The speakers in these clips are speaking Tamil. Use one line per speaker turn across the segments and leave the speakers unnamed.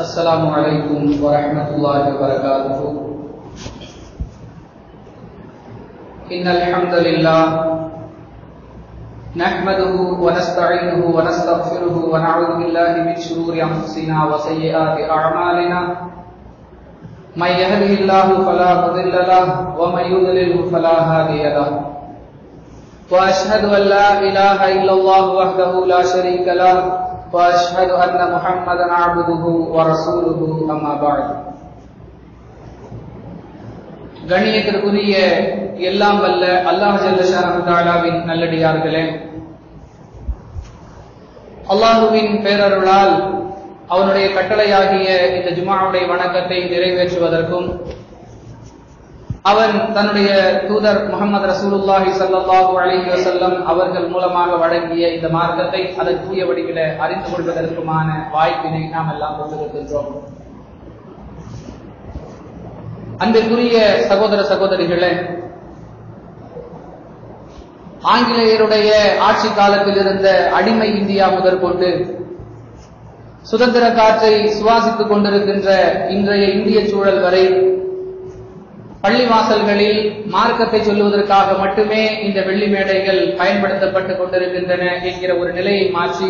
السلام عليكم ورحمة الله وبركاته إن الحمد لله نحمده ونستعينه ونستغفره ونعوذ بالله من شرور أنفسنا وسيئات أعمالنا من يهده الله فلا مضل له ومن يضلله فلا هادي له وأشهد أن لا إله إلا الله وحده لا شريك له وأشهد أن محمدا عبده ورسوله أما بعد கண்ணியத்திற்குரிய எல்லாம் வல்ல அல்லாஹ் ஜல்லஷாவின் நல்லடியார்களே அல்லாஹுவின் பேரருளால் அவனுடைய கட்டளையாகிய இந்த ஜுமாவுடைய வணக்கத்தை நிறைவேற்றுவதற்கும் அவன் தன்னுடைய தூதர் முகமது ரசூலுல்லாஹி சல்லாஹூ அலஹி வசல்லம் அவர்கள் மூலமாக வழங்கிய இந்த மார்க்கத்தை அதன் தூய வடிவில அறிந்து கொள்வதற்குமான வாய்ப்பினை நாம் எல்லாம் கொண்டிருக்கின்றோம் அன்பிற்குரிய சகோதர சகோதரிகளே ஆங்கிலேயருடைய ஆட்சி காலத்தில் இருந்த அடிமை இந்தியா முதற்கொண்டு சுதந்திர காற்றை சுவாசித்துக் கொண்டிருக்கின்ற இன்றைய இந்திய சூழல் வரை பள்ளி வாசல்களில் மார்க்கத்தை சொல்லுவதற்காக மட்டுமே இந்த வெள்ளி மேடைகள் பயன்படுத்தப்பட்டுக் கொண்டிருக்கின்றன என்கிற ஒரு நிலையை மாற்றி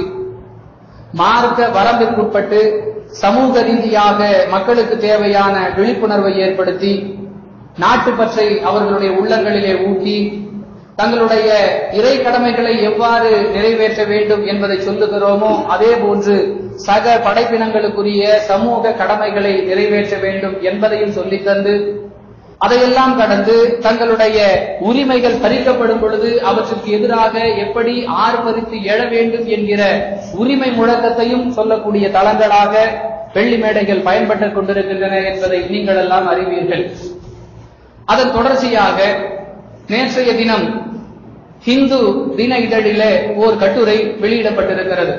மார்க்க வரம்பிற்குட்பட்டு சமூக ரீதியாக மக்களுக்கு தேவையான விழிப்புணர்வை ஏற்படுத்தி நாட்டுப்பற்றை அவர்களுடைய உள்ளங்களிலே ஊட்டி தங்களுடைய இறை கடமைகளை எவ்வாறு நிறைவேற்ற வேண்டும் என்பதை சொல்லுகிறோமோ அதே போன்று சக படைப்பினங்களுக்குரிய சமூக கடமைகளை நிறைவேற்ற வேண்டும் என்பதையும் சொல்லித் தந்து அதையெல்லாம் கடந்து தங்களுடைய உரிமைகள் பறிக்கப்படும் பொழுது அவற்றுக்கு எதிராக எப்படி ஆர்ப்பரித்து எழ வேண்டும் என்கிற உரிமை முழக்கத்தையும் சொல்லக்கூடிய தளங்களாக வெள்ளி மேடைகள் பயன்பட்டுக் கொண்டிருக்கின்றன என்பதை நீங்கள் எல்லாம் அறிவீர்கள் அதன் தொடர்ச்சியாக நேற்றைய தினம் ஹிந்து தின இதழிலே ஓர் கட்டுரை வெளியிடப்பட்டிருக்கிறது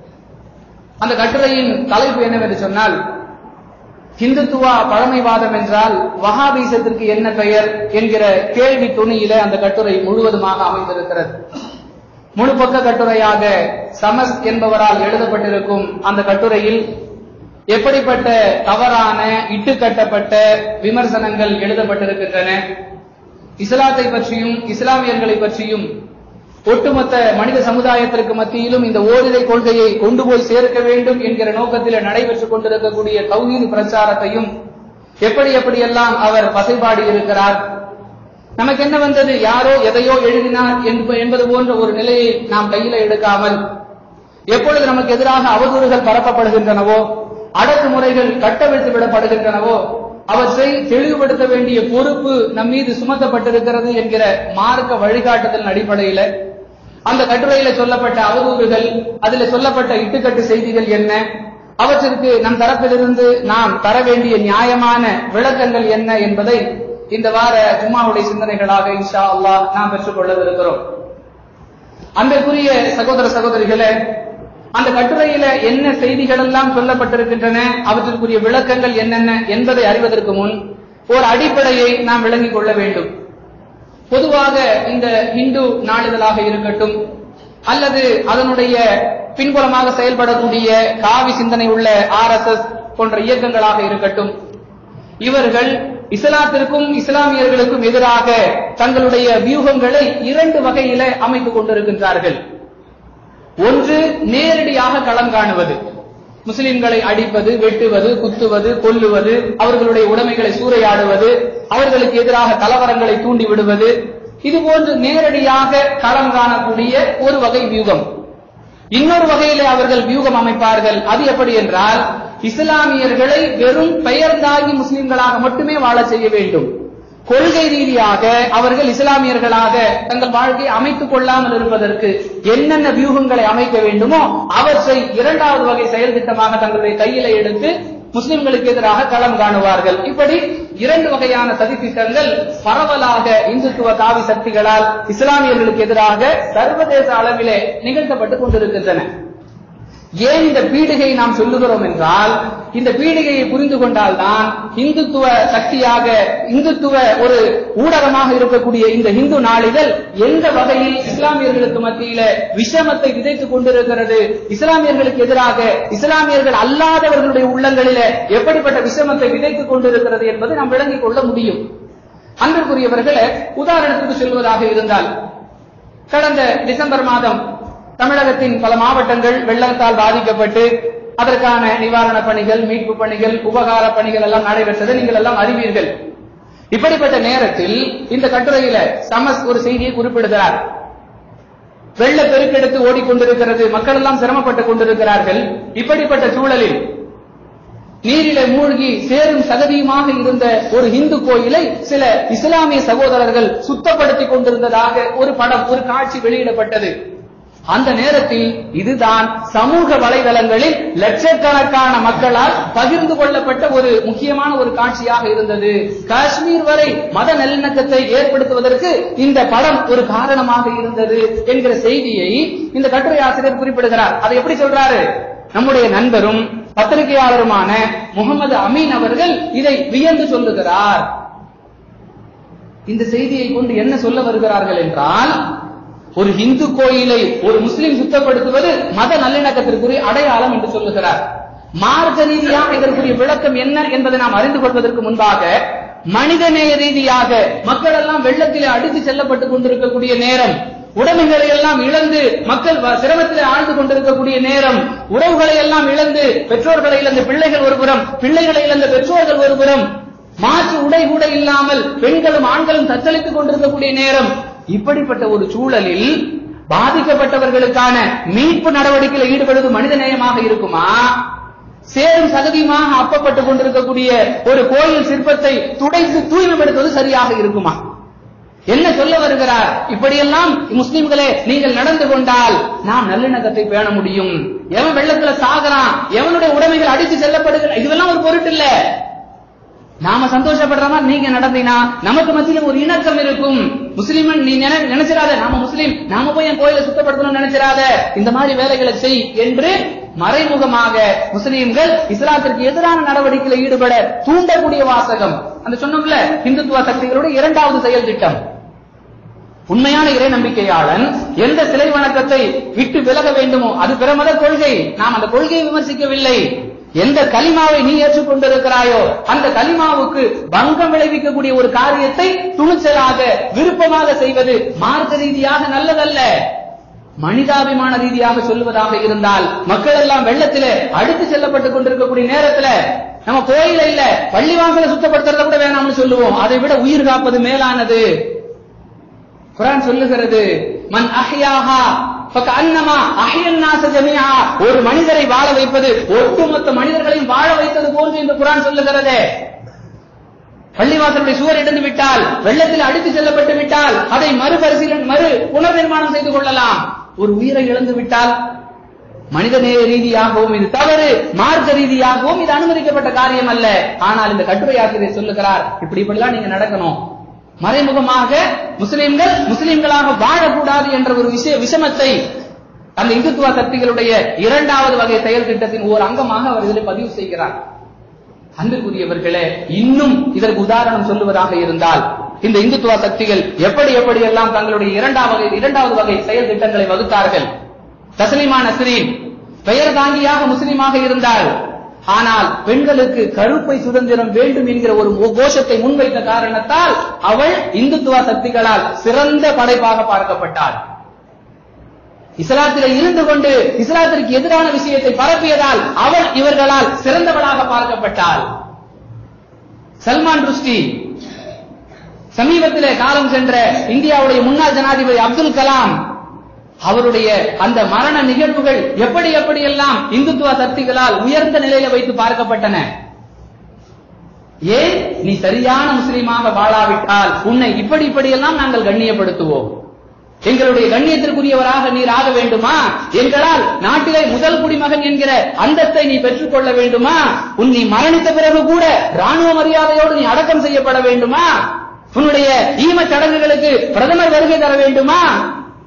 அந்த கட்டுரையின் தலைப்பு என்னவென்று சொன்னால் ஹிந்துத்துவா பழமைவாதம் என்றால் வகாபீசத்திற்கு என்ன பெயர் என்கிற கேள்வி துணியில அந்த கட்டுரை முழுவதுமாக அமைந்திருக்கிறது முழு பக்க கட்டுரையாக சமஸ் என்பவரால் எழுதப்பட்டிருக்கும் அந்த கட்டுரையில் எப்படிப்பட்ட தவறான இட்டுக்கட்டப்பட்ட விமர்சனங்கள் எழுதப்பட்டிருக்கின்றன இஸ்லாத்தை பற்றியும் இஸ்லாமியர்களை பற்றியும் ஒட்டுமொத்த மனித சமுதாயத்திற்கு மத்தியிலும் இந்த ஓரிரை கொள்கையை கொண்டு போய் சேர்க்க வேண்டும் என்கிற நோக்கத்தில் நடைபெற்றுக் கொண்டிருக்கக்கூடிய தௌஹீது பிரச்சாரத்தையும் எப்படி எப்படியெல்லாம் அவர் பசைபாடி இருக்கிறார் நமக்கு என்ன வந்தது யாரோ எதையோ எழுதினார் என்பது போன்ற ஒரு நிலையை நாம் கையில எடுக்காமல் எப்பொழுது நமக்கு எதிராக அவதூறுகள் பரப்பப்படுகின்றனவோ அடக்குமுறைகள் கட்டவிழ்த்து விடப்படுகின்றனவோ அவற்றை தெளிவுபடுத்த வேண்டிய பொறுப்பு நம் மீது சுமத்தப்பட்டிருக்கிறது என்கிற மார்க்க வழிகாட்டுதல் அடிப்படையில அந்த கட்டுரையில சொல்லப்பட்ட அவதூறுகள் அதுல சொல்லப்பட்ட இட்டுக்கட்டு செய்திகள் என்ன அவற்றிற்கு நம் தரப்பிலிருந்து நாம் தர வேண்டிய நியாயமான விளக்கங்கள் என்ன என்பதை இந்த வார ஜும்மாவுடைய சிந்தனைகளாக இன்ஷா அல்லாஹ் நாம் பெற்றுக் கொள்ளவிருக்கிறோம் அன்பிற்குரிய சகோதர சகோதரிகளே அந்த கட்டுரையில என்ன செய்திகள் எல்லாம் சொல்லப்பட்டிருக்கின்றன அவற்றிற்குரிய விளக்கங்கள் என்னென்ன என்பதை அறிவதற்கு முன் ஒரு அடிப்படையை நாம் விளங்கிக் கொள்ள வேண்டும் பொதுவாக இந்த இந்து நாளிதழாக இருக்கட்டும் அல்லது அதனுடைய பின்புலமாக செயல்படக்கூடிய காவி சிந்தனை உள்ள ஆர் எஸ் எஸ் போன்ற இயக்கங்களாக இருக்கட்டும் இவர்கள் இஸ்லாத்திற்கும் இஸ்லாமியர்களுக்கும் எதிராக தங்களுடைய வியூகங்களை இரண்டு வகையில அமைத்துக் கொண்டிருக்கின்றார்கள் ஒன்று நேரடியாக களம் காணுவது முஸ்லிம்களை அடிப்பது வெட்டுவது குத்துவது கொல்லுவது அவர்களுடைய உடைமைகளை சூறையாடுவது அவர்களுக்கு எதிராக கலவரங்களை தூண்டி விடுவது இது போன்று நேரடியாக களம் காணக்கூடிய ஒரு வகை வியூகம் இன்னொரு வகையிலே அவர்கள் வியூகம் அமைப்பார்கள் அது எப்படி என்றால் இஸ்லாமியர்களை வெறும் பெயர்ந்தாகி முஸ்லிம்களாக மட்டுமே வாழ செய்ய வேண்டும் கொள்கை ரீதியாக அவர்கள் இஸ்லாமியர்களாக தங்கள் வாழ்க்கையை அமைத்துக் கொள்ளாமல் இருப்பதற்கு என்னென்ன வியூகங்களை அமைக்க வேண்டுமோ அவற்றை இரண்டாவது வகை செயல் திட்டமாக தங்களுடைய கையில எடுத்து முஸ்லிம்களுக்கு எதிராக களம் காணுவார்கள் இப்படி இரண்டு வகையான சதித்திட்டங்கள் பரவலாக இந்துத்துவ காவி சக்திகளால் இஸ்லாமியர்களுக்கு எதிராக சர்வதேச அளவிலே நிகழ்த்தப்பட்டுக் கொண்டிருக்கின்றன ஏன் இந்த பீடிகையை நாம் சொல்லுகிறோம் என்றால் இந்த பீடிகையை புரிந்து கொண்டால்தான் இந்துத்துவ சக்தியாக இந்துத்துவ ஒரு ஊடகமாக இருக்கக்கூடிய இந்த இந்து நாளிதழ் எந்த வகையில் இஸ்லாமியர்களுக்கு மத்தியில விஷமத்தை விதைத்துக் கொண்டிருக்கிறது இஸ்லாமியர்களுக்கு எதிராக இஸ்லாமியர்கள் அல்லாதவர்களுடைய உள்ளங்களில எப்படிப்பட்ட விஷமத்தை விதைத்துக் கொண்டிருக்கிறது என்பதை நாம் விளங்கிக் கொள்ள முடியும் அன்பிற்குரியவர்களே உதாரணத்துக்கு சொல்வதாக இருந்தால் கடந்த டிசம்பர் மாதம் தமிழகத்தின் பல மாவட்டங்கள் வெள்ளத்தால் பாதிக்கப்பட்டு அதற்கான நிவாரணப் பணிகள் மீட்பு பணிகள் உபகார பணிகள் எல்லாம் நடைபெற்றதை நீங்கள் எல்லாம் அறிவீர்கள் இப்படிப்பட்ட நேரத்தில் இந்த கட்டுரையில சமஸ் ஒரு செய்தியை குறிப்பிடுகிறார் வெள்ள பெருக்கெடுத்து ஓடிக்கொண்டிருக்கிறது மக்கள் எல்லாம் சிரமப்பட்டுக் கொண்டிருக்கிறார்கள் இப்படிப்பட்ட சூழலில் நீரிலே மூழ்கி சேரும் சகதியுமாக இருந்த ஒரு இந்து கோயிலை சில இஸ்லாமிய சகோதரர்கள் சுத்தப்படுத்திக் கொண்டிருந்ததாக ஒரு படம் ஒரு காட்சி வெளியிடப்பட்டது அந்த நேரத்தில் இதுதான் சமூக வலைதளங்களில் லட்சக்கணக்கான மக்களால் பகிர்ந்து கொள்ளப்பட்ட ஒரு முக்கியமான ஒரு காட்சியாக இருந்தது காஷ்மீர் வரை மத நல்லிணக்கத்தை ஏற்படுத்துவதற்கு இந்த படம் ஒரு காரணமாக இருந்தது என்கிற செய்தியை இந்த கட்டுரை ஆசிரியர் குறிப்பிடுகிறார் அதை எப்படி சொல்றாரு நம்முடைய நண்பரும் பத்திரிகையாளருமான முகமது அமீன் அவர்கள் இதை வியந்து சொல்லுகிறார் இந்த செய்தியை கொண்டு என்ன சொல்ல வருகிறார்கள் என்றால் ஒரு இந்து கோயிலை ஒரு முஸ்லிம் சுத்தப்படுத்துவது மத நல்லிணக்கத்திற்குரிய அடையாளம் என்று சொல்லுகிறார் மார்க்க ரீதியாக இதற்குரிய விளக்கம் என்ன என்பதை நாம் அறிந்து கொள்வதற்கு முன்பாக மனிதநேய ரீதியாக மக்கள் எல்லாம் வெள்ளத்திலே அடித்து செல்லப்பட்டுக் கொண்டிருக்கக்கூடிய நேரம் உடைமைகளை எல்லாம் இழந்து மக்கள் வ- சிரமத்திலே ஆழ்ந்து கொண்டிருக்கக்கூடிய நேரம் உறவுகளை எல்லாம் இழந்து பெற்றோர்களை இழந்த பிள்ளைகள் ஒருபுறம் பிள்ளைகளை இழந்த பெற்றோர்கள் ஒருபுறம் மாற்று உடை கூட இல்லாமல் பெண்களும் ஆண்களும் தத்தளித்துக் கொண்டிருக்கக்கூடிய நேரம் இப்படிப்பட்ட ஒரு சூழலில் பாதிக்கப்பட்டவர்களுக்கான மீட்பு நடவடிக்கையில் ஈடுபடுவது மனிதநேயமாக இருக்குமா சேரும் சகதியுமாக அப்பப்பட்டுக் கொண்டிருக்கக்கூடிய ஒரு கோயில் சிற்பத்தை துடைத்து தூய்மைப்படுத்துவது சரியாக இருக்குமா என்ன சொல்ல வருகிறார் இப்படியெல்லாம் முஸ்லிம்களே நீங்கள் நடந்து கொண்டால் நாம் நல்லிணக்கத்தை பேண முடியும் எவன் வெள்ளத்துல சாகுறான் எவனுடைய உடைமைகள் அடித்து செல்லப்படுகிற இதுவெல்லாம் ஒரு பொருட்டு இல்ல நாம சந்தோஷப்படுற மாதிரி நீங்க நடந்தீங்கன்னா நமக்கு மத்தியில ஒரு இணக்கம் இருக்கும் முஸ்லிமன் நீ நினை- நினைச்சிராத நாம முஸ்லீம் நாம போய் என் கோயிலை சுத்தப்படுத்தணும்னு நினைச்சிராத இந்த மாதிரி வேலைகளை செய் என்று மறைமுகமாக முஸ்லீம்கள் இஸ்லாத்திற்கு எதிரான நடவடிக்கையில் ஈடுபட தூண்டக்கூடிய வாசகம் அந்த சொன்னோம்ல இந்துத்துவ சக்திகளுடைய இரண்டாவது செயல் திட்டம் உண்மையான இறை நம்பிக்கையாளன் எந்த சிலை வணக்கத்தை விட்டு விலக வேண்டுமோ அது பிரமத கொள்கை நாம் அந்த கொள்கையை விமர்சிக்கவில்லை எந்த கலிமாவை நீ ஏற்றுக்கொண்டிருக்கிறாயோ அந்த கலிமாவுக்கு பங்கம் விளைவிக்கக்கூடிய ஒரு காரியத்தை துணிச்சலாக விருப்பமாக செய்வது மார்க்க ரீதியாக நல்லதல்ல மனிதாபிமான ரீதியாக சொல்வதாக இருந்தால் மக்கள் எல்லாம் வெள்ளத்திலே அடித்து செல்லப்பட்டுக் கொண்டிருக்கக்கூடிய நேரத்துல நம்ம கோயில இல்ல பள்ளிவாசலை சுத்தப்படுத்துறத கூட வேணாம்னு சொல்லுவோம் அதை விட உயிர் காப்பது மேலானது குரான் சொல்லுகிறது மன் அஹ்யாஹா ஃபகஅன்னமா அஹ்யன் நாஸ ஜமீஆ ஒரு மனிதரை வாழ வைப்பது ஒட்டுமொத்த மனிதர்களையும் வாழ வைத்தது போன்று இந்த குரான் சொல்லுகிறதே பள்ளிவாசலுடைய சுவர் இடிந்து விட்டால் வெள்ளத்தில் அடித்து செல்லப்பட்டு விட்டால் அதை மறுபரிசீலனை மறு புனர் நிர்மாணம் செய்து கொள்ளலாம் ஒரு உயிரை இழந்து விட்டால் மனிதநேய ரீதியாகவும் இது தவறு மார்க்க ரீதியாகவும் இது அனுமதிக்கப்பட்ட காரியம் அல்ல ஆனால் இந்த கட்டுரை ஆசிரியர் சொல்லுகிறார் இப்படி இப்படிலாம் நீங்க நடக்கணும் மறைமுகமாக முஸ்லிம்கள் முஸ்லிம்களாக வாழக்கூடாது என்ற ஒரு விஷய விஷமத்தை அந்த இந்துத்துவ சக்திகளுடைய இரண்டாவது வகை செயல் திட்டத்தின் ஒரு அங்கமாக அவர் இதில் பதிவு செய்கிறார் அன்பிற்குரியவர்களே இன்னும் இதற்கு உதாரணம் சொல்லுவதாக இருந்தால் இந்த இந்துத்துவ சக்திகள் எப்படி எப்படி எல்லாம் தங்களுடைய இரண்டாவது வகை இரண்டாவது வகை செயல் திட்டங்களை வகுத்தார்கள் தஸ்லிமா நஸ்ரீன் பெயர் தாங்கியாக முஸ்லிமாக இருந்தால் ஆனால் பெண்களுக்கு கருப்பை சுதந்திரம் வேண்டும் என்கிற ஒரு கோஷத்தை முன்வைத்த காரணத்தால் அவள் இந்துத்துவ சக்திகளால் சிறந்த படைப்பாக பார்க்கப்பட்டாள் இஸ்லாத்திலே இருந்து கொண்டு இஸ்லாத்திற்கு எதிரான விஷயத்தை பரப்பியதால் அவள் இவர்களால் சிறந்தவளாக பார்க்கப்பட்டாள் சல்மான் ருஷ்டி சமீபத்திலே காலம் சென்ற இந்தியாவுடைய முன்னாள் ஜனாதிபதி அப்துல் கலாம் அவருடைய அந்த மரண நிகழ்வுகள் எப்படி எப்படி எல்லாம் இந்துத்துவ சக்திகளால் உயர்ந்த நிலையில வைத்து பார்க்கப்பட்டன ஏன் நீ சரியான முஸ்லீமாக வாழாவிட்டால் உன்னை இப்படி இப்படியெல்லாம் நாங்கள் கண்ணியப்படுத்துவோம் எங்களுடைய கண்ணியத்திற்குரியவராக நீர் ஆக வேண்டுமா எங்களால் நாட்டிலே முதல் குடிமகன் என்கிற அந்தத்தை நீ பெற்றுக்கொள்ள வேண்டுமா உன் நீ மரணித்த பிறகு கூட ராணுவ மரியாதையோடு நீ அடக்கம் செய்யப்பட வேண்டுமா உன்னுடைய ஈம சடங்குகளுக்கு பிரதமர் வருகை தர வேண்டுமா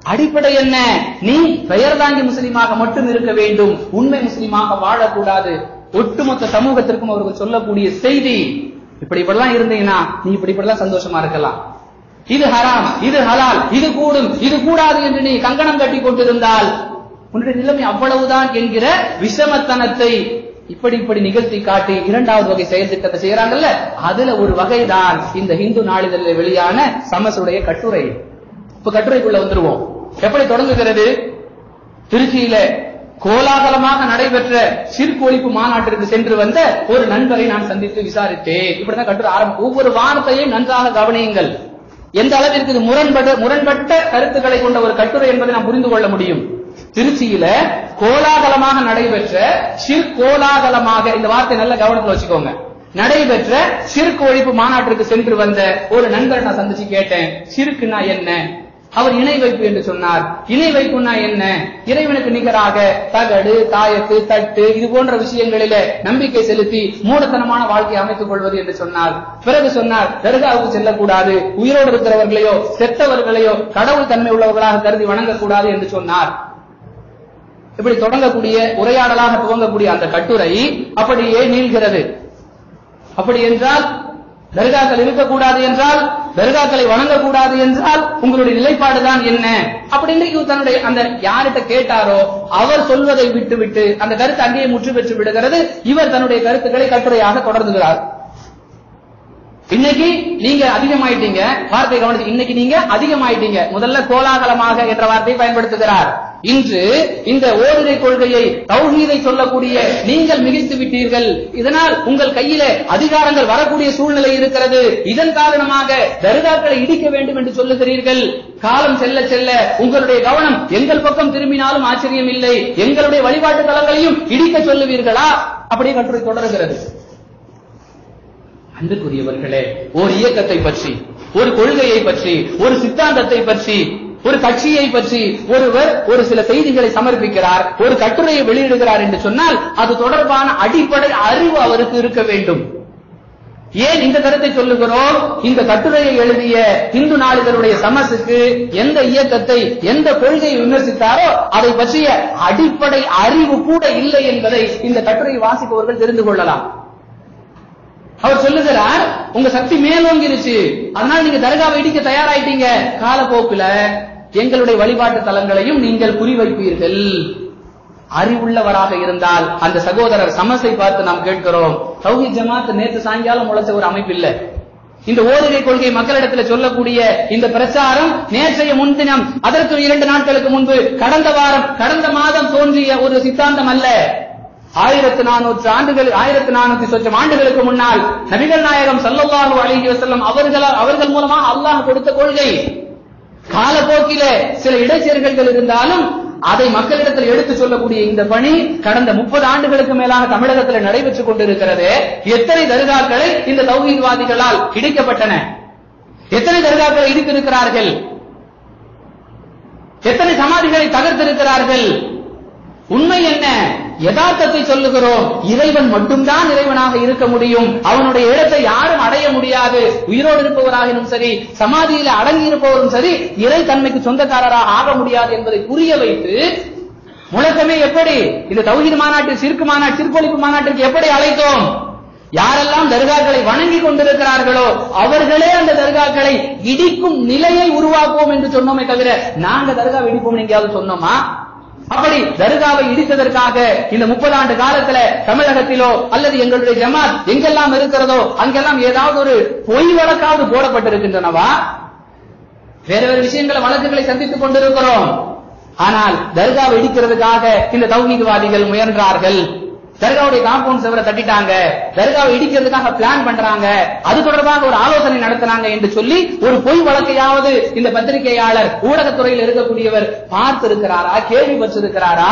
அடிப்படை என்ன நீ பெயர் தாங்கி முஸ்லீமாக மட்டும் இருக்க வேண்டும் உண்மை முஸ்லீமாக வாழக்கூடாது ஒட்டுமொத்த சமூகத்திற்கும் அவர்கள் சொல்லக்கூடிய செய்தி இப்படி இப்படிலாம் இருந்தீங்கன்னா நீ இப்படி இப்படிலாம் சந்தோஷமா இருக்கலாம் இது ஹராம் இது ஹலால் இது கூடும் இது கூடாது என்று நீ கங்கணம் கட்டி கொண்டிருந்தால் உன்னுடைய நிலைமை அவ்வளவுதான் என்கிற விஷமத்தனத்தை இப்படி இப்படி நிகழ்த்தி காட்டி இரண்டாவது வகை செயல் திட்டத்தை செய்யறாங்கல்ல அதுல ஒரு வகைதான் இந்த இந்து நாளிதழில் வெளியான சமசுடைய கட்டுரை இப்ப கட்டுரைக்குள்ள வந்துருவோம் எப்படி தொடங்குகிறது திருச்சியில கோலாகலமாக நடைபெற்ற சிற்கு ஒழிப்பு மாநாட்டிற்கு சென்று வந்த ஒரு நண்பரை நான் சந்தித்து விசாரித்தேன் இப்படிதான் கட்டுரை ஆரம்பம் ஒவ்வொரு வார்த்தையும் நன்றாக கவனியுங்கள் எந்த அளவிற்கு இது முரண்பட முரண்பட்ட கருத்துக்களை கொண்ட ஒரு கட்டுரை என்பதை நாம் புரிந்து கொள்ள முடியும் திருச்சியில கோலாகலமாக நடைபெற்ற சிறு கோலாகலமாக இந்த வார்த்தை நல்ல கவனத்துல வச்சுக்கோங்க நடைபெற்ற சிறுக்கு ஒழிப்பு மாநாட்டிற்கு சென்று வந்த ஒரு நண்பரை நான் சந்திச்சு கேட்டேன் சிறுக்குன்னா என்ன அவர் இணை வைப்பு என்று சொன்னார் இணை வைப்புனா என்ன இறைவனுக்கு நிகராக தகடு தாயத்து தட்டு இது போன்ற விஷயங்களில நம்பிக்கை செலுத்தி மூடத்தனமான வாழ்க்கையை அமைத்துக் கொள்வது என்று சொன்னார் பிறகு சொன்னார் தர்காவுக்கு செல்லக்கூடாது உயிரோடு இருக்கிறவர்களையோ செத்தவர்களையோ கடவுள் தன்மை உள்ளவர்களாக கருதி வணங்கக்கூடாது என்று சொன்னார் இப்படி தொடங்கக்கூடிய உரையாடலாக துவங்கக்கூடிய அந்த கட்டுரை அப்படியே நீள்கிறது அப்படி என்றால் தர்காக்கள் இருக்கக்கூடாது என்றால் தர்காக்களை வணங்கக்கூடாது என்றால் உங்களுடைய நிலைப்பாடுதான் என்ன அப்படின்னு இவர் தன்னுடைய அந்த யார்கிட்ட கேட்டாரோ அவர் சொல்வதை விட்டு விட்டு அந்த கருத்து அங்கேயே முற்று பெற்று விடுகிறது இவர் தன்னுடைய கருத்துக்களை கட்டுரையாக தொடர்ந்துகிறார் இன்னைக்கு நீங்க அதிகமாயிட்டீங்க வார்த்தை கவனிச்சு இன்னைக்கு நீங்க அதிகமாயிட்டீங்க முதல்ல கோலாகலமாக என்ற வார்த்தையை பயன்படுத்துகிறார் இன்று இந்த ஓரிரை கொள்கையை தௌஹீதை சொல்லக்கூடிய நீங்கள் மிகைத்து விட்டீர்கள் இதனால் உங்கள் கையில அதிகாரங்கள் வரக்கூடிய சூழ்நிலை இருக்கிறது இதன் காரணமாக தர்காக்களை இடிக்க வேண்டும் என்று சொல்லுகிறீர்கள் காலம் செல்ல செல்ல உங்களுடைய கவனம் எங்கள் பக்கம் திரும்பினாலும் ஆச்சரியம் இல்லை எங்களுடைய வழிபாட்டு தலங்களையும் இடிக்க சொல்லுவீர்களா அப்படியே கட்டுரை தொடர்கிறது அன்புக்குரியவர்களே ஒரு இயக்கத்தை பற்றி ஒரு கொள்கையை பற்றி ஒரு சித்தாந்தத்தை பற்றி ஒரு கட்சியை பற்றி ஒருவர் ஒரு சில செய்திகளை சமர்ப்பிக்கிறார் ஒரு கட்டுரையை வெளியிடுகிறார் என்று சொன்னால் அது தொடர்பான அடிப்படை அறிவு அவருக்கு இருக்க வேண்டும் ஏன் இந்த கருத்தை சொல்லுகிறோம் இந்த கட்டுரையை எழுதிய இந்து நாளிதழுடைய சமசுக்கு எந்த இயக்கத்தை எந்த கொள்கையை விமர்சித்தாரோ அதை பற்றிய அடிப்படை அறிவு கூட இல்லை என்பதை இந்த கட்டுரையை வாசிப்பவர்கள் தெரிந்து கொள்ளலாம் அவர் சொல்லுகிறார் உங்க சக்தி மேலோங்கிருச்சு அதனால நீங்க தர்காவை இடிக்க தயாராயிட்டீங்க காலப்போக்குல எங்களுடைய வழிபாட்டு தலங்களையும் நீங்கள் குறிவைப்பீர்கள் அறிவுள்ளவராக இருந்தால் அந்த சகோதரர் சமசை பார்த்து நாம் கேட்கிறோம் தௌஹீத் ஜமாத் நேற்று சாயங்காலம் முளைச்ச ஒரு அமைப்பு இல்ல இந்த ஓரிரை கொள்கை மக்களிடத்தில் சொல்லக்கூடிய இந்த பிரச்சாரம் நேற்றைய முன்தினம் அதற்கு இரண்டு நாட்களுக்கு முன்பு கடந்த வாரம் கடந்த மாதம் தோன்றிய ஒரு சித்தாந்தம் அல்ல ஆயிரத்து நானூற்று ஆண்டுகள் ஆயிரத்து நானூத்தி சொச்சம் ஆண்டுகளுக்கு முன்னால் நபிகள் நாயகம் சல்லல்லாஹு அலைஹி வஸல்லம் அவர்கள் அவர்கள் மூலமா அல்லாஹ் கொடுத்த கொள்கை காலப்போக்கில சில இடைச்செருகல்கள் இருந்தாலும் அதை மக்களிடத்தில் எடுத்து சொல்லக்கூடிய இந்த பணி கடந்த முப்பது ஆண்டுகளுக்கு மேலாக தமிழகத்தில் நடைபெற்றுக் கொண்டிருக்கிறது எத்தனை தர்காக்களை இந்த தௌஹீத்வாதிகளால் இடிக்கப்பட்டன எத்தனை தர்காக்களை இடித்திருக்கிறார்கள் எத்தனை சமாதிகளை தகர்த்திருக்கிறார்கள் உண்மை என்ன யதார்த்தத்தை சொல்லுகிறோம் இறைவன் மட்டும்தான் இறைவனாக இருக்க முடியும் அவனுடைய இடத்தை யாரும் அடைய முடியாது உயிரோடு இருப்பவராகினும் சரி சமாதியில அடங்கி இருப்பவரும் சரி இறை தன்மைக்கு சொந்தக்காரராக ஆக முடியாது என்பதை புரிய வைத்து முழக்கமே எப்படி இந்த தௌஹீத் மாநாட்டு சிற்கு மாநாட்டு சிற்பொழிப்பு மாநாட்டிற்கு எப்படி அழைத்தோம் யாரெல்லாம் தர்காக்களை வணங்கி கொண்டிருக்கிறார்களோ அவர்களே அந்த தர்காக்களை இடிக்கும் நிலையை உருவாக்குவோம் என்று சொன்னோமே தவிர நாங்க தர்கா இடிப்போம் எங்கேயாவது சொன்னோமா அப்படி தர்காவை இடித்ததற்காக இந்த முப்பது ஆண்டு காலத்துல தமிழகத்திலோ அல்லது எங்களுடைய ஜமாத் எங்கெல்லாம் இருக்கிறதோ அங்கெல்லாம் ஏதாவது ஒரு பொய் வழக்காவது போடப்பட்டிருக்கின்றனவா வேற வேற விஷயங்களை வழக்குகளை சந்தித்துக் கொண்டிருக்கிறோம் ஆனால் தர்காவை இடிக்கிறதுக்காக இந்த தௌஹீத்வாதிகள் முயன்றார்கள் தர்காவுடைய காம்பவுண்ட் செவரை தட்டிட்டாங்க தர்காவை இடிக்கிறதுக்காக பிளான் பண்றாங்க அது தொடர்பாக ஒரு ஆலோசனை நடத்தினாங்க என்று சொல்லி ஒரு பொய் வழக்கையாவது இந்த பத்திரிகையாளர் ஊடகத்துறையில் இருக்கக்கூடியவர் பார்த்திருக்கிறாரா கேள்விப்பட்டிருக்கிறாரா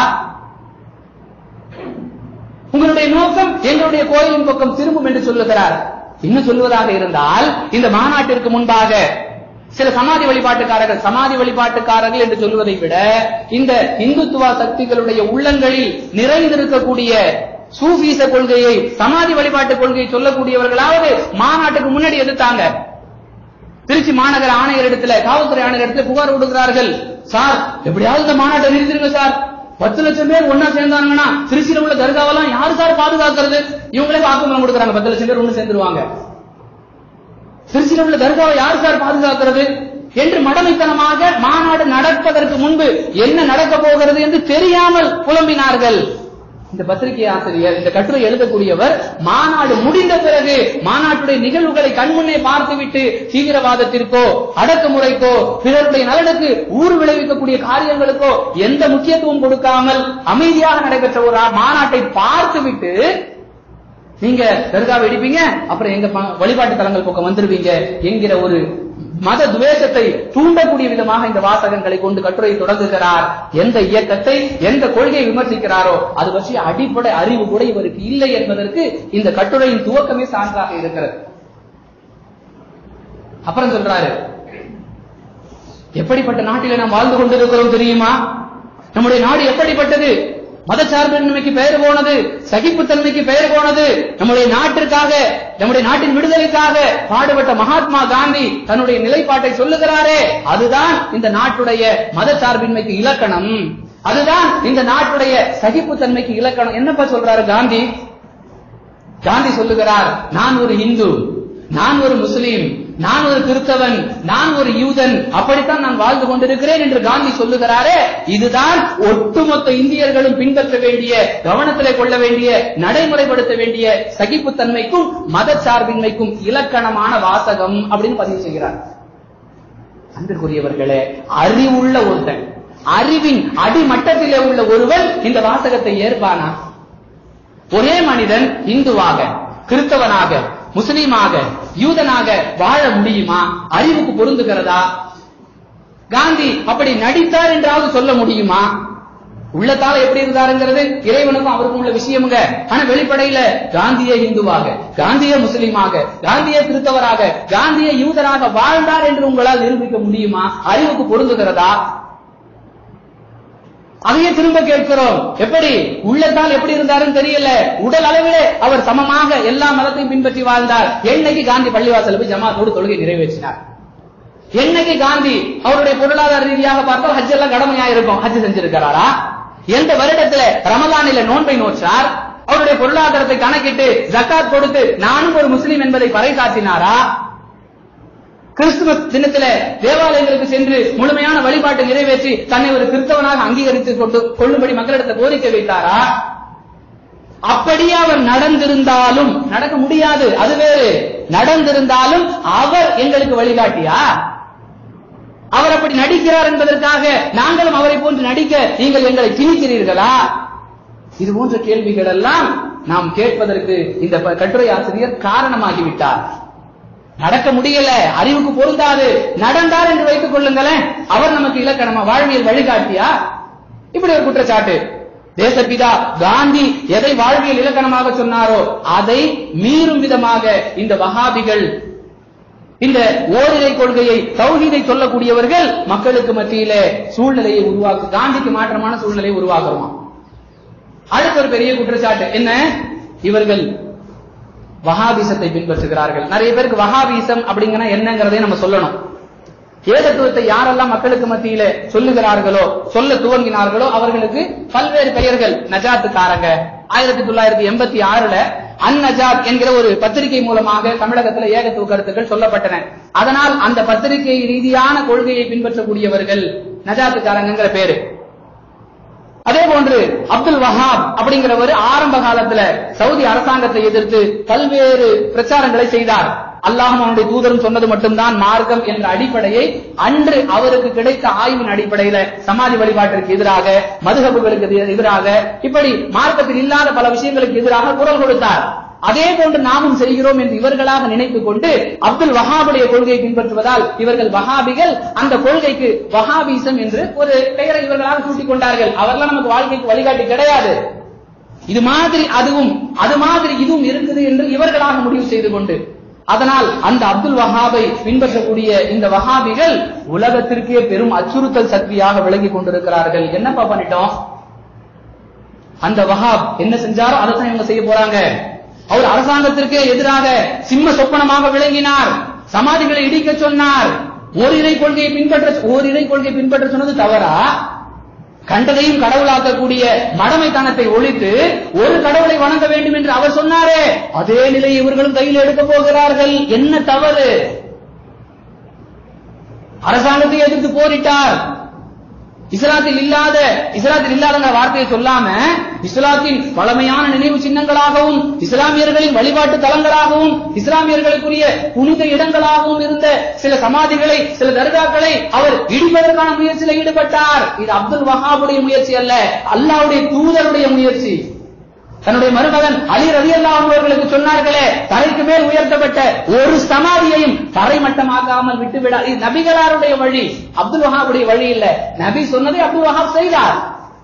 உங்களுடைய நோக்கம் எங்களுடைய கோயிலின் பக்கம் திரும்பும் என்று சொல்லுகிறார் இன்னும் சொல்வதாக இருந்தால் இந்த மாநாட்டிற்கு முன்பாக சில சமாதி வழிபாட்டுக்காரர்கள் சமாதி வழிபாட்டுக்காரர்கள் என்று சொல்வதை விட இந்த இந்துத்துவ சக்திகளுடைய உள்ளங்களில் நிறைந்திருக்கக்கூடிய சூஃபீச கொள்கையை சமாதி வழிபாட்டு கொள்கையை சொல்லக்கூடியவர்களாவது மாநாட்டுக்கு முன்னாடி எதிர்த்தாங்க திருச்சி மாநகர ஆணையர் இடத்துல காவல்துறை ஆணையர் இடத்துல புகார் கொடுக்கிறார்கள் சார் எப்படியாவது இந்த மாநாட்டை நிறுத்திருங்க சார் பத்து லட்சம் பேர் ஒன்னா சேர்ந்தாங்கன்னா திருச்சியில உள்ள தர்காவெல்லாம் யாரு சார் பாதுகாக்கிறது இவங்களே வாக்குமூலம் கொடுக்குறாங்க பத்து லட்சம் பேர் ஒண்ணு சேர்ந்துருவாங்க திருச்சியில உள்ள தர்காவை யார் சார் பாதுகாக்கிறது என்று மடமைத்தனமாக மாநாடு நடப்பதற்கு முன்பு என்ன நடக்க போகிறது என்று தெரியாமல் புலம்பினார்கள் இந்த பத்திரிகை ஆசிரியர் இந்த கட்டுரை எழுதக்கூடியவர் மாநாடு முடிந்த பிறகு மாநாட்டுடைய நிகழ்வுகளை கண்முன்னே பார்த்துவிட்டு தீவிரவாதத்திற்கோ அடக்குமுறைக்கோ பிறருடைய நலனுக்கு ஊர் விளைவிக்கக்கூடிய காரியங்களுக்கோ எந்த முக்கியத்துவம் கொடுக்காமல் அமைதியாக நடைபெற்ற ஒரு மாநாட்டை பார்த்துவிட்டு நீங்க தர்காவை இடிப்பீங்க அப்புறம் எங்க ப- வழிபாட்டு தலங்கள் பக்கம் வந்துருவீங்க என்கிற ஒரு மத துவேஷத்தை தூண்டக்கூடிய விதமாக இந்த வாசகங்களை கொண்டு கட்டுரை தொடங்குகிறார் எந்த இயக்கத்தை எந்த கொள்கையை விமர்சிக்கிறாரோ அது பற்றிய அடிப்படை அறிவு கூட இவருக்கு இல்லை என்பதற்கு இந்த கட்டுரையின் துவக்கமே சான்றாக இருக்கிறது அப்புறம் சொல்றாரு எப்படிப்பட்ட நாட்டில நாம் வாழ்ந்து கொண்டிருக்கிறோம் தெரியுமா நம்முடைய நாடு எப்படிப்பட்டது மதச்சார்பின்மைக்கு பெயர் போனது சகிப்புத்தன்மைக்கு பெயர் போனது நம்முடைய நாட்டிற்காக நம்முடைய நாட்டின் விடுதலைக்காக பாடுபட்ட மகாத்மா காந்தி தன்னுடைய நிலைப்பாட்டை சொல்லுகிறாரே அதுதான் இந்த நாட்டுடைய மதச்சார்பின்மைக்கு இலக்கணம் அதுதான் இந்த நாட்டுடைய சகிப்புத்தன்மைக்கு இலக்கணம் என்னப்பா சொல்றாரு காந்தி காந்தி சொல்லுகிறார் நான் ஒரு இந்து நான் ஒரு முஸ்லீம் நான் ஒரு கிறிஸ்தவன் நான் ஒரு யூதன் அப்படித்தான் நான் வாழ்ந்து கொண்டிருக்கிறேன் என்று காந்தி சொல்லுகிறாரே இதுதான் ஒட்டுமொத்த இந்தியர்களும் பின்பற்ற வேண்டிய கவனத்திலே கொள்ள வேண்டிய நடைமுறைப்படுத்த வேண்டிய சகிப்புத்தன்மைக்கும் மதச்சார்பின்மைக்கும் இலக்கணமான வாசகம் அப்படின்னு பதிவு செய்கிறார் அன்பிற்குரியவர்களே அறிவுள்ள ஒருத்தன் அறிவின் அடிமட்டத்திலே உள்ள ஒருவன் இந்த வாசகத்தை ஏற்பானா ஒரே மனிதன் இந்துவாக கிறிஸ்தவனாக முஸ்லீமாக யூதனாக வாழ முடியுமா அறிவுக்கு பொருந்துகிறதா காந்தி அப்படி நடித்தார் என்றாவது சொல்ல முடியுமா உள்ளத்தால எப்படி இருந்தாருங்கிறது இறைவனுக்கும் அவருக்கும் உள்ள விஷயமுங்க ஆனா வெளிப்படையில காந்திய இந்துவாக காந்திய முஸ்லீமாக காந்திய கிறிஸ்தவராக காந்திய யூதராக வாழ்ந்தார் என்று உங்களால் நிரூபிக்க முடியுமா அறிவுக்கு பொருந்துகிறதா அதையே திரும்ப கேட்கிறோம் எப்படி உள்ளத்தால் எப்படி இருந்தாருன்னு தெரியல உடல் அளவிலே அவர் சமமாக எல்லா மதத்தையும் பின்பற்றி வாழ்ந்தார் என்னைக்கு காந்தி பள்ளிவாசல் போய் ஜமாத்தோடு தொழுகை நிறைவேற்றினார் என்னைக்கு காந்தி அவருடைய பொருளாதார ரீதியாக பார்த்தால் ஹஜ் எல்லாம் கடமையா இருக்கும் ஹஜ் செஞ்சிருக்கிறாரா எந்த வருடத்துல ரமலானில நோன்பை நோற்றார் அவருடைய பொருளாதாரத்தை கணக்கிட்டு ஜக்காத் கொடுத்து நானும் ஒரு முஸ்லீம் என்பதை பறைசாற்றினாரா கிறிஸ்துமஸ் தினத்தில தேவாலயங்களுக்கு சென்று முழுமையான வழிபாட்டை நிறைவேற்றி தன்னை ஒரு கிறிஸ்தவனாக அங்கீகரித்துக் கொண்டு கொள்ளும்படி மக்களிடத்தை கோரிக்கை வைத்தாரா அப்படியே அவர் நடந்திருந்தாலும் நடக்க முடியாது அது வேறு நடந்திருந்தாலும் அவர் எங்களுக்கு வழிகாட்டியா அவர் அப்படி நடிக்கிறார் என்பதற்காக நாங்களும் அவரை போன்று நடிக்க நீங்கள் எங்களை திணிக்கிறீர்களா இது போன்ற கேள்விகள் எல்லாம் நாம் கேட்பதற்கு இந்த ப- கட்டுரை ஆசிரியர் காரணமாகிவிட்டார் நடக்க முடியல அறிவுக்கு பொருந்தாது நடந்தார் என்று வைத்துக் கொள்ளுங்களேன் அவர் நமக்கு இலக்கணமா வாழ்வியல் வழிகாட்டியா இப்படி ஒரு குற்றச்சாட்டு தேசப்பிதா காந்தி எதை வாழ்வியல் இலக்கணமாக சொன்னாரோ அதை மீறும் விதமாக இந்த வஹாபிகள் இந்த ஓரிரை கொள்கையை தௌஹீதை சொல்லக்கூடியவர்கள் மக்களுக்கு மத்தியிலே சூழ்நிலையை உருவாக்கு காந்திக்கு மாற்றமான சூழ்நிலையை உருவாக்குறோமா அடுத்த ஒரு பெரிய குற்றச்சாட்டு என்ன இவர்கள் வஹாபிசத்தை பின்பற்றுகிறார்கள் நிறைய பேருக்கு வஹாபிசம் அப்படிங்கிற என்னங்கிறதை நம்ம சொல்லணும் ஏகத்துவத்தை யாரெல்லாம் மக்களுக்கு மத்தியில சொல்லுகிறார்களோ சொல்ல துவங்கினார்களோ அவர்களுக்கு பல்வேறு பெயர்கள் நஜாத்துக்காரங்க ஆயிரத்தி தொள்ளாயிரத்தி எண்பத்தி ஆறுல அந்நஜாத் என்கிற ஒரு பத்திரிகை மூலமாக தமிழகத்துல ஏகத்துவ கருத்துக்கள் சொல்லப்பட்டன அதனால் அந்த பத்திரிகை ரீதியான கொள்கையை பின்பற்றக்கூடியவர்கள் நஜாத்துக்காரங்கிற பேரு அதே போன்று அப்துல் வஹாப் அப்படிங்கிறவர் ஆரம்ப காலத்துல சவுதி அரசாங்கத்தை எதிர்த்து பல்வேறு பிரச்சாரங்களை செய்தார் அல்லாஹும் அவனுடைய தூதரும் சொன்னது மட்டும்தான் மார்க்கம் என்ற அடிப்படையை அன்று அவருக்கு கிடைத்த ஆய்வின் அடிப்படையில சமாதி வழிபாட்டிற்கு எதிராக மதுகபுகளுக்கு எதி- எதிராக இப்படி மார்க்கத்தில் இல்லாத பல விஷயங்களுக்கு எதிராக குரல் கொடுத்தார் அதே போன்று நாமும் செய்கிறோம் என்று இவர்களாக நினைத்துக் கொண்டு அப்துல் வஹாபுடைய கொள்கையை பின்பற்றுவதால் இவர்கள் வஹாபிகள் அந்த கொள்கைக்கு வஹாபிசம் என்று ஒரு பெயரை இவர்களாக சூட்டிக் கொண்டார்கள் அவர்களாம் நமக்கு வாழ்க்கைக்கு வழிகாட்டி கிடையாது இது மாதிரி அதுவும் அது மாதிரி இதுவும் இருக்குது என்று இவர்களாக முடிவு செய்து கொண்டு அதனால் அந்த அப்துல் வஹாபை பின்பற்றக்கூடிய இந்த வஹாபிகள் உலகத்திற்கே பெரும் அச்சுறுத்தல் சக்தியாக விளங்கிக் கொண்டிருக்கிறார்கள் என்னப்பா பண்ணிட்டோம் அந்த வஹாப் என்ன செஞ்சாரோ அதைத்தான் இவங்க செய்ய போறாங்க அவர் அரசாங்கத்திற்கே எதிராக சிம்ம சொப்பனமாக விளங்கினார் சமாதிகளை இடிக்க சொன்னார் ஓரிரை கொள்கையை பின்பற்ற ஓரிரை கொள்கையை பின்பற்ற சொன்னது தவறா கண்டதையும் கடவுளாக்கக்கூடிய மடமைத்தனத்தை ஒழித்து ஒரு கடவுளை வணங்க வேண்டும் என்று அவர் சொன்னாரே அதே நிலையை இவர்களும் கையில் எடுக்க போகிறார்கள் என்ன தவறு அரசாங்கத்தை எதிர்த்து போரிட்டார் இஸ்லாத்தில் இல்லாத இஸ்லாத்தில் இல்லாத வார்த்தையை சொல்லாம இஸ்லாத்தின் பழமையான நினைவு சின்னங்களாகவும் இஸ்லாமியர்களின் வழிபாட்டு தலங்களாகவும் இஸ்லாமியர்களுக்குரிய புனித இடங்களாகவும் இருந்த சில சமாதிகளை சில தர்காக்களை அவர் இடிப்பதற்கான முயற்சியில் ஈடுபட்டார் இது அப்துல் வஹாபுடைய முயற்சி அல்ல அல்லாவுடைய தூதருடைய முயற்சி தன்னுடைய மருமகன் அலி ரவி அவர்களுக்கு சொன்னார்களே தலைக்கு மேல் உயர்த்தப்பட்ட ஒரு சமாதியையும் தரைமட்டமாக்காமல் விட்டுவிட இது நபிகளாருடைய வழி அப்துல் வஹாபுடைய வழி இல்ல நபி சொன்னதை அப்துல் வஹாப் செய்தார்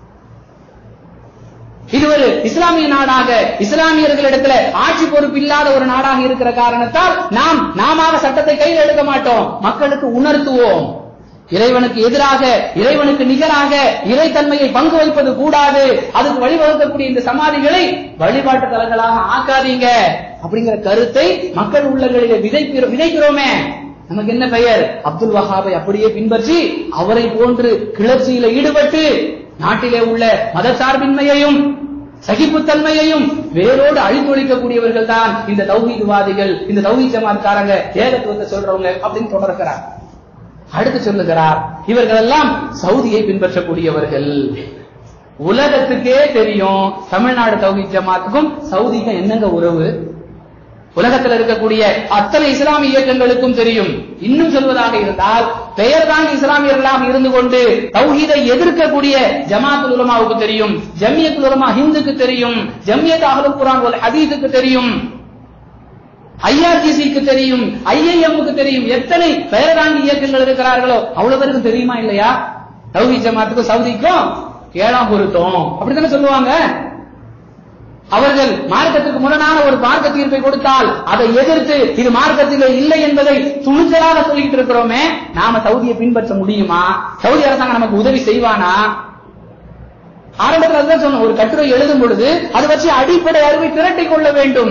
இது ஒரு இஸ்லாமிய நாடாக இஸ்லாமியர்களிடத்துல ஆட்சி பொறுப்பு இல்லாத ஒரு நாடாக இருக்கிற காரணத்தால் நாம் நாம சட்டத்தை கையில் எடுக்க மாட்டோம் மக்களுக்கு உணர்த்துவோம் இறைவனுக்கு எதிராக இறைவனுக்கு நிகராக இறைத்தன்மையை பங்கு வைப்பது கூடாது அதுக்கு வழிவகுக்கக்கூடிய இந்த சமாதிகளை வழிபாட்டு தலங்களாக ஆக்காதீங்க அப்படிங்கிற கருத்தை மக்கள் உள்ளங்களிலே விதைக்கிறோம் விதைக்கிறோமே நமக்கு என்ன பெயர் அப்துல் வஹாபை அப்படியே பின்பற்றி அவரை போன்று கிளர்ச்சியில ஈடுபட்டு நாட்டிலே உள்ள மதசார்பின்மையையும் சகிப்புத்தன்மையையும் வேரோடு அழித்தொழிக்கக்கூடியவர்கள் தான் இந்த தௌஹீதுவாதிகள் இந்த தௌஹீத் ஜமாத்காரங்க ஏகத்துவத்தை சொல்றவங்க அப்படின்னு தொடர்கிறார் அடுத்து சொல்லுகிறார் இவர்கள் எல்லாம் சவுதியை பின்பற்றக்கூடியவர்கள் உலகத்துக்கே தெரியும் தமிழ்நாடு தௌஹீத் ஜமாத்துக்கும் சவுதிக்கும் என்னங்க உறவு உலகத்தில் இருக்கக்கூடிய அத்தனை இஸ்லாமிய இயக்கங்களுக்கும் தெரியும் இன்னும் சொல்வதாக இருந்தால் பெயர் தான் இஸ்லாமியர்களாக இருந்து கொண்டு தௌஹீதை எதிர்க்கக்கூடிய ஜமாத்துல் உலமாவுக்கு தெரியும் ஜம்மியத்துல் உலமா ஹிந்துக்கு தெரியும் ஜம்மியத் அஹ்லுல் குர்ஆன் வல் ஹதீஸுக்கு தெரியும் ஐஆர்ஜிசிக்கு தெரியும் ஐஐஎம்முக்கு தெரியும் எத்தனை பெயர் தாங்கி இயக்கங்கள் இருக்கிறார்களோ அவ்வளவு பேருக்கு தெரியுமா இல்லையா தௌஹீத் ஜமாத்துக்கும் சவுதிக்கும் ஏழாம் பொருத்தம் அப்படித்தானே சொல்லுவாங்க அவர்கள் மார்க்கத்துக்கு முரணான ஒரு மார்க்க தீர்ப்பை கொடுத்தால் அதை எதிர்த்து இது மார்க்கத்திலே இல்லை என்பதை துணிச்சலாக சொல்லிட்டு இருக்கிறோமே நாம சவுதியை பின்பற்ற முடியுமா சவுதி அரசாங்கம் நமக்கு உதவி செய்வானா ஆரம்பத்தில் அதுதான் சொன்னோம் ஒரு கட்டுரை எழுதும் பொழுது அது வச்சு அடிப்படை அறிவை திரட்டிக் கொள்ள வேண்டும்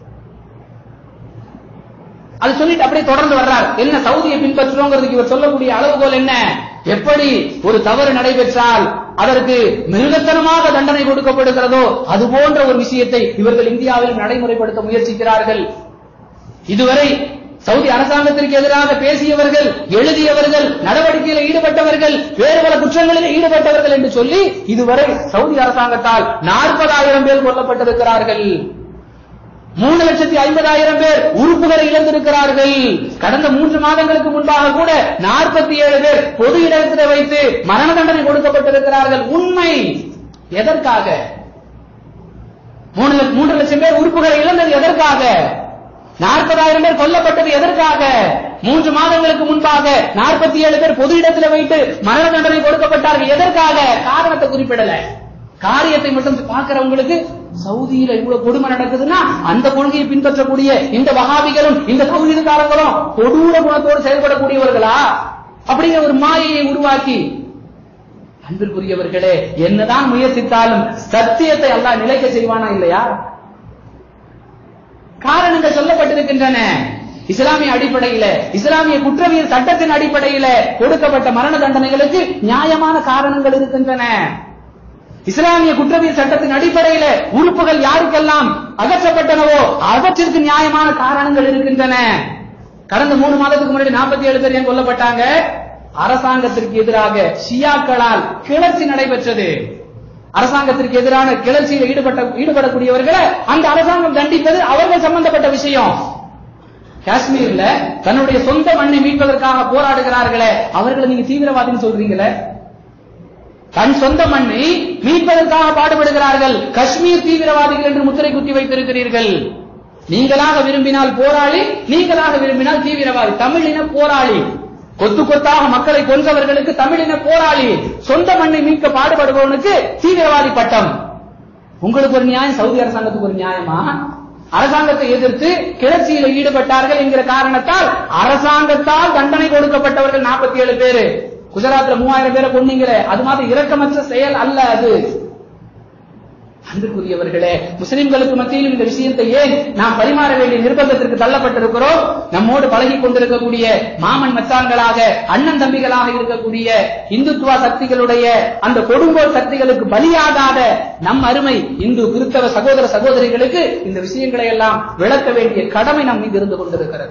அது சொல்லிட்டு அப்படியே தொடர்ந்து வர்றார் என்ன சவுதியை பின்பற்றுறோங்கிறதுக்கு இவர் சொல்லக்கூடிய அளவுகோல் என்ன எப்படி ஒரு தவறு நடைபெற்றால் அதற்கு மிருகத்தனமாக தண்டனை கொடுக்கப்படுகிறதோ அது போன்ற ஒரு விஷயத்தை இவர்கள் இந்தியாவில் நடைமுறைப்படுத்த முயற்சிக்கிறார்கள் இதுவரை சவுதி அரசாங்கத்திற்கு எதிராக பேசியவர்கள் எழுதியவர்கள் நடவடிக்கையில் ஈடுபட்டவர்கள் வேறு பல குற்றங்களில் ஈடுபட்டவர்கள் என்று சொல்லி இதுவரை சவுதி அரசாங்கத்தால் நாற்பதாயிரம் பேர் கொல்லப்பட்டிருக்கிறார்கள் மூணு லட்சத்தி ஐம்பதாயிரம் பேர் உறுப்புகளை இழந்திருக்கிறார்கள் கடந்த மூன்று மாதங்களுக்கு முன்பாக கூட நாற்பத்தி ஏழு பேர் பொது இடத்தில் வைத்து மரண தண்டனை கொடுக்கப்பட்டிருக்கிறார்கள் உண்மை எதற்காக மூணு லட்ச- மூன்று லட்சம் பேர் உறுப்புகளை இழந்தது எதற்காக நாற்பதாயிரம் பேர் கொல்லப்பட்டது எதற்காக மூன்று மாதங்களுக்கு முன்பாக நாற்பத்தி ஏழு பேர் பொது இடத்தில் வைத்து மரண தண்டனை கொடுக்கப்பட்டார்கள் எதற்காக காரணத்தை குறிப்பிடல காரியத்தை மட்டும் பார்க்கிறவங்களுக்கு சவுதியில இவ்வளவு கொடுமை நடக்குதுன்னா அந்த கொள்கையை பின்பற்றக்கூடிய இந்த வகாபிகளும் இந்த தௌஹீதுக்காரங்களும் கொடூர குணத்தோடு செயல்படக்கூடியவர்களா அப்படிங்கிற ஒரு மாயையை உருவாக்கி அன்பிற்குரியவர்களே என்னதான் முயற்சித்தாலும் சத்தியத்தை அல்லாஹ் நிலைக்க செய்வானா இல்லையா காரணங்கள் சொல்லப்பட்டிருக்கின்றன இஸ்லாமிய அடிப்படையில இஸ்லாமிய குற்றவியல் சட்டத்தின் அடிப்படையில கொடுக்கப்பட்ட மரண தண்டனைகளுக்கு நியாயமான காரணங்கள் இருக்கின்றன இஸ்லாமிய குற்றவியல் சட்டத்தின் அடிப்படையில உறுப்புகள் யாருக்கெல்லாம் அகற்றப்பட்டனவோ அவற்றிற்கு நியாயமான காரணங்கள் இருக்கின்றன கடந்த மூணு மாதத்துக்கு முன்னாடி நாற்பத்தி ஏழு பேர் ஏன் கொல்லப்பட்டாங்க அரசாங்கத்திற்கு எதிராக ஷியாக்களால் கிளர்ச்சி நடைபெற்றது அரசாங்கத்திற்கு எதிரான கிளர்ச்சியில் ஈடுபட்ட ஈடுபடக்கூடியவர்களை அந்த அரசாங்கம் தண்டிப்பது அவர்கள் சம்பந்தப்பட்ட விஷயம் காஷ்மீர்ல தன்னுடைய சொந்த மண்ணை மீட்பதற்காக போராடுகிறார்களே அவர்களை நீங்க தீவிரவாதின்னு சொல்றீங்களே தன் சொந்த மண்ணை மீட்பதற்காக பாடுபடுகிறார்கள் காஷ்மீர் தீவிரவாதிகள் என்று முத்திரை குத்தி வைத்திருக்கிறீர்கள் நீங்களாக விரும்பினால் போராளி நீங்களாக விரும்பினால் தீவிரவாதி தமிழின போராளி கொத்து கொத்தாக மக்களை கொன்றவர்களுக்கு தமிழின போராளி சொந்த மண்ணை மீட்க பாடுபடுபவனுக்கு தீவிரவாதி பட்டம் உங்களுக்கு ஒரு நியாயம் சவுதி அரசாங்கத்துக்கு ஒரு நியாயமா அரசாங்கத்தை எதிர்த்து கிளர்ச்சியில் ஈடுபட்டார்கள் என்கிற காரணத்தால் அரசாங்கத்தால் தண்டனை கொடுக்கப்பட்டவர்கள் நாற்பத்தி ஏழு பேரு குஜராத்ல மூவாயிரம் பேரை கொன்னீங்களே அது மாதிரி இரக்கமற்ற செயல் அல்ல அது அன்புக்குரியவர்களே முஸ்லிம்களுக்கு மத்தியிலும் இந்த விஷயத்தை ஏன் நாம் பரிமாற வேண்டிய நிர்பந்தத்திற்கு தள்ளப்பட்டிருக்கிறோம் நம்மோடு பழகி கொண்டிருக்கக்கூடிய மாமன் மச்சான்களாக அண்ணன் தம்பிகளாக இருக்கக்கூடிய இந்துத்துவ சக்திகளுடைய அந்த கொடுங்கோல் சக்திகளுக்கு பலியாகாத நம் அருமை இந்து கிறிஸ்தவ சகோதர சகோதரிகளுக்கு இந்த விஷயங்களை எல்லாம் விளக்க வேண்டிய கடமை நம் மீது இருந்து கொண்டிருக்கிறது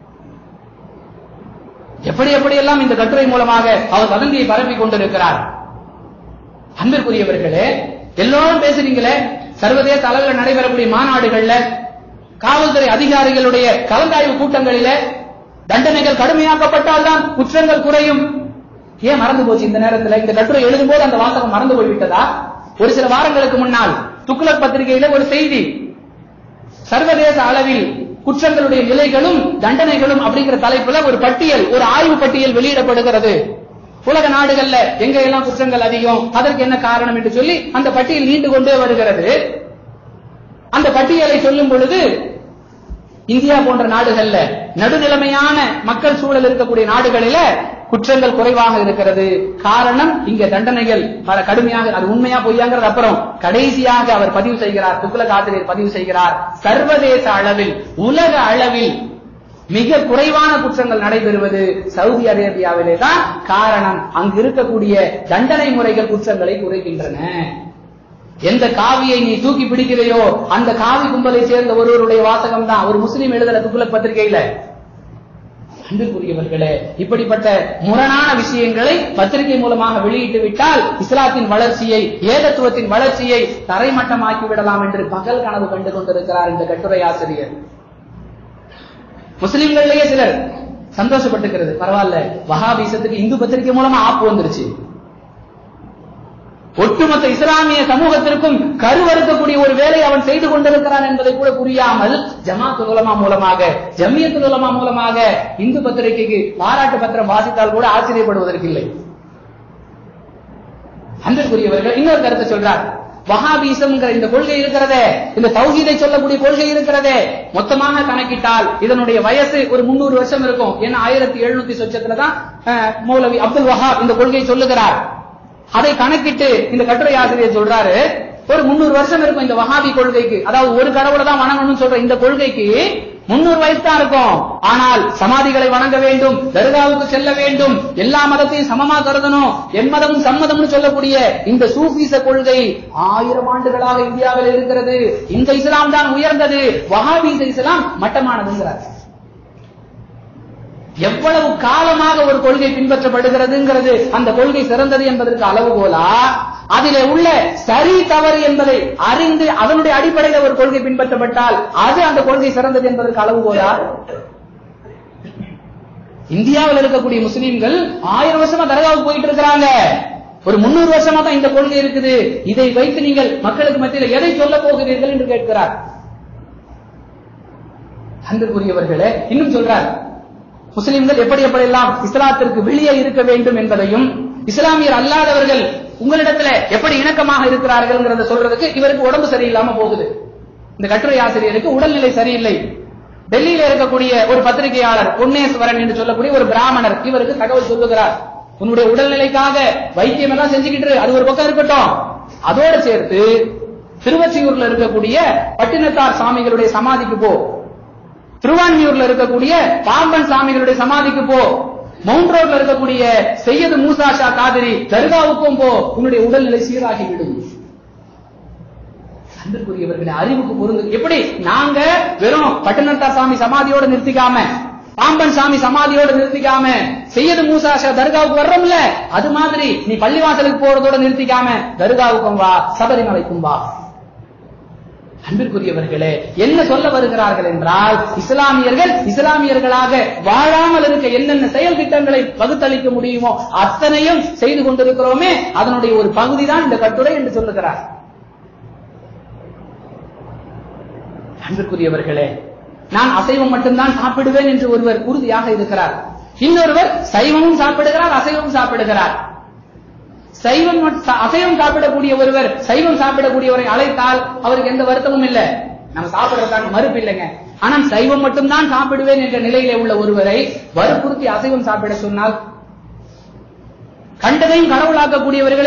எப்படி எப்படியெல்லாம் இந்த கட்டுரை மூலமாக அவர் வதந்தியை பரப்பி கொண்டிருக்கிறார் அன்பிற்குரியவர்களே எல்லோரும் பேசுறீங்களே சர்வதேச அளவில் நடைபெறக்கூடிய மாநாடுகள்ல காவல்துறை அதிகாரிகளுடைய கலந்தாய்வு கூட்டங்களில தண்டனைகள் கடுமையாக்கப்பட்டால் தான் குற்றங்கள் குறையும் ஏன் மறந்து போச்சு இந்த நேரத்தில் இந்த கட்டுரை எழுதும் போது அந்த வாசகம் மறந்து போய்விட்டதா ஒரு சில வாரங்களுக்கு முன்னால் துக்ளக் பத்திரிகையில ஒரு செய்தி சர்வதேச அளவில் குற்றங்களுடைய நிலைகளும் தண்டனைகளும் அப்படிங்கிற தலைப்புல ஒரு பட்டியல் ஒரு ஆய்வு பட்டியல் வெளியிடப்படுகிறது உலக நாடுகள்ல எங்க எல்லாம் குற்றங்கள் அதிகம் அதற்கு என்ன காரணம் என்று சொல்லி அந்த பட்டியல் நீண்டு கொண்டே வருகிறது அந்த பட்டியலை சொல்லும் பொழுது இந்தியா போன்ற நாடுகள்ல நடுநிலைமையான மக்கள் சூழல் இருக்கக்கூடிய நாடுகளில குற்றங்கள் குறைவாக இருக்கிறது காரணம் இங்க தண்டனைகள் பல கடுமையாக அது உண்மையா பொய்யாங்கிறது அப்புறம் கடைசியாக அவர் பதிவு செய்கிறார் துக்ளக் ஆசிரியர் பதிவு செய்கிறார் சர்வதேச அளவில் உலக அளவில் மிக குறைவான குற்றங்கள் நடைபெறுவது சவுதி அரேபியாவிலே தான் காரணம் அங்கு இருக்கக்கூடிய தண்டனை முறைகள் குற்றங்களை குறைக்கின்றன எந்த காவியை நீ தூக்கி பிடிக்கிறையோ அந்த காவி கும்பலை சேர்ந்த ஒருவருடைய வாசகம் தான் ஒரு முஸ்லீம் எழுதல துக்குலக் பத்திரிகையில அன்புக்குரியவர்களே இப்படிப்பட்ட முரணான விஷயங்களை பத்திரிகை மூலமாக வெளியிட்டு விட்டால் இஸ்லாத்தின் வளர்ச்சியை ஏகத்துவத்தின் வளர்ச்சியை தரைமட்டமாக்கி விடலாம் என்று பகல் கனவு கண்டு கொண்டிருக்கிறார் இந்த கட்டுரை ஆசிரியர் முஸ்லிம்களிலேயே சிலர் சந்தோஷப்பட்டுக்கிறது பரவாயில்ல வஹாபீசத்துக்கு இந்து பத்திரிகை மூலமா ஆப்பு வந்துருச்சு ஒட்டுமொத்த இஸ்லாமிய சமூகத்திற்கும் கருவறுக்கக்கூடிய ஒரு வேலை அவன் செய்து கொண்டிருக்கிறான் என்பதை கூட புரியாமல் ஜமாத் உலமா மூலமாக ஜமியத் உலமா மூலமாக இந்து பத்திரிகைக்கு பாராட்டு பத்திரம் வாசித்தால் கூட ஆச்சரியப்படுவதற்கில்லை அன்பிற்குரியவர்கள் இன்னொரு கருத்தை சொல்றார் வஹாபீசம்ங்கிற இந்த கொள்கை இருக்கிறதே இந்த தௌஹீதை சொல்லக்கூடிய கொள்கை இருக்கிறதே மொத்தமாக கணக்கிட்டால் இதனுடைய வயசு ஒரு முன்னூறு வருஷம் இருக்கும் ஏன்னா ஆயிரத்தி எழுநூத்தி சொச்சத்துல தான் அஹ், மௌலவி அப்துல் வஹாப் இந்த கொள்கையை சொல்லுகிறார் அதை கணக்கிட்டு இந்த கட்டுரை ஆசிரியர் சொல்றாரு ஒரு முன்னூறு வருஷம் இருக்கும் இந்த வஹாபி கொள்கைக்கு அதாவது ஒரு கடவுளை தான் வணங்கணும்னு சொல்ற இந்த கொள்கைக்கு முன்னூறு வயசு தான் இருக்கும் ஆனால் சமாதிகளை வணங்க வேண்டும் தர்காவுக்கு செல்ல வேண்டும் எல்லா மதத்தையும் சமமா கருதணும் என் மதமும் சம்மதம்னு சொல்லக்கூடிய இந்த சூஃபீச கொள்கை ஆயிரம் ஆண்டுகளாக இந்தியாவில் இருக்கிறது இந்த இஸ்லாம் தான் உயர்ந்தது வஹாபீச இஸ்லாம் மட்டமானதுங்கிறார் எவ்வளவு காலமாக ஒரு கொள்கை பின்பற்றப்படுகிறதுங்கிறது அந்த கொள்கை சிறந்தது என்பதற்கு அளவுகோலா அதிலே உள்ள சரி தவறு என்பதை அறிந்து அதனுடைய அடிப்படையில் ஒரு கொள்கை பின்பற்றப்பட்டால் அது அந்த கொள்கை சிறந்தது என்பதற்கு அளவுகோலா இந்தியாவில் இருக்கக்கூடிய முஸ்லீம்கள் ஆயிரம் வருஷமா தர்காவுக்கு போயிட்டு இருக்கிறாங்க ஒரு முன்னூறு வருஷமா தான் இந்த கொள்கை இருக்குது இதை வைத்து நீங்கள் மக்களுக்கு மத்தியில் எதை சொல்ல போகிறீர்கள் என்று கேட்கிறார் அன்புக்குரியவர்களே இன்னும் சொல்றார் முஸ்லிம்கள் எப்படி எப்படியெல்லாம் இஸ்லாத்திற்கு வெளியே இருக்க வேண்டும் என்பதையும் இஸ்லாமியர் அல்லாதவர்கள் உங்களிடத்துல எப்படி இணக்கமாக இருக்கிறார்கள் சொல்றதுக்கு இவருக்கு உடம்பு சரியில்லாம போகுது இந்த கட்டுரை ஆசிரியருக்கு உடல்நிலை சரியில்லை டெல்லியில இருக்கக்கூடிய ஒரு பத்திரிகையாளர் பொன்னேஸ்வரன் என்று சொல்லக்கூடிய ஒரு பிராமணர் இவருக்கு தகவல் சொல்லுகிறார் உன்னுடைய உடல்நிலைக்காக வைத்தியம் எல்லாம் செஞ்சுக்கிட்டு இரு, அது ஒரு பக்கம் இருக்கட்டும் அதோட சேர்த்து திருவச்சியூர்ல இருக்கக்கூடிய பட்டினத்தார் சாமிகளுடைய சமாதிக்கு போ திருவான்மியூர்ல இருக்கக்கூடிய பாம்பன் சாமிகளுடைய சமாதிக்கு போ மவுண்ட் ரோட்ல இருக்கக்கூடிய செய்யது மூசா ஷா காதிரி தர்காவுக்கும் போ உன்னுடைய உடல்நிலை சீராகி விடும் அன்பிற்குரியவர்களே அறிவுக்கு பொருந்து எப்படி நாங்க வெறும் பட்டினத்தார் சாமி சமாதியோட நிறுத்திக்காம பாம்பன் சாமி சமாதியோட நிறுத்திக்காம செய்யது மூசா ஷா தர்காவுக்கு வர்றோம்ல அது மாதிரி நீ பள்ளிவாசலுக்கு போறதோட நிறுத்திக்காம தர்காவுக்கும் வா சபரிமலைக்கும் வா அன்பிற்குரியவர்களே என்ன சொல்ல வருகிறார்கள் என்றால் இஸ்லாமியர்கள் இஸ்லாமியர்களாக வாழாமல் இருக்க என்னென்ன செயல் திட்டங்களை வகுத்தளிக்க முடியுமோ அத்தனையும் செய்து கொண்டிருக்கிறோமே அதனுடைய ஒரு பகுதி தான் இந்த கட்டுரை என்று சொல்லுகிறார் அன்பிற்குரியவர்களே நான் அசைவம் மட்டும்தான் சாப்பிடுவேன் என்று ஒருவர் உறுதியாக இருக்கிறார் இன்னொருவர் சைவமும் சாப்பிடுகிறார் அசைவமும் சாப்பிடுகிறார் சைவம் மட்- அசைவம் சாப்பிடக்கூடிய ஒருவர் சைவம் சாப்பிடக்கூடியவரை அழைத்தால் அவருக்கு எந்த வருத்தமும் இல்ல நம்ம சாப்பிடுறதுக்கான மறுப்பு இல்லைங்க ஆனால் சைவம் மட்டும்தான் சாப்பிடுவேன் என்ற நிலையிலே உள்ள ஒருவரை வற்புறுத்தி அசைவம் சாப்பிட சொன்னால் கண்டதையும் கடவுளாக்கக்கூடியவர்கள்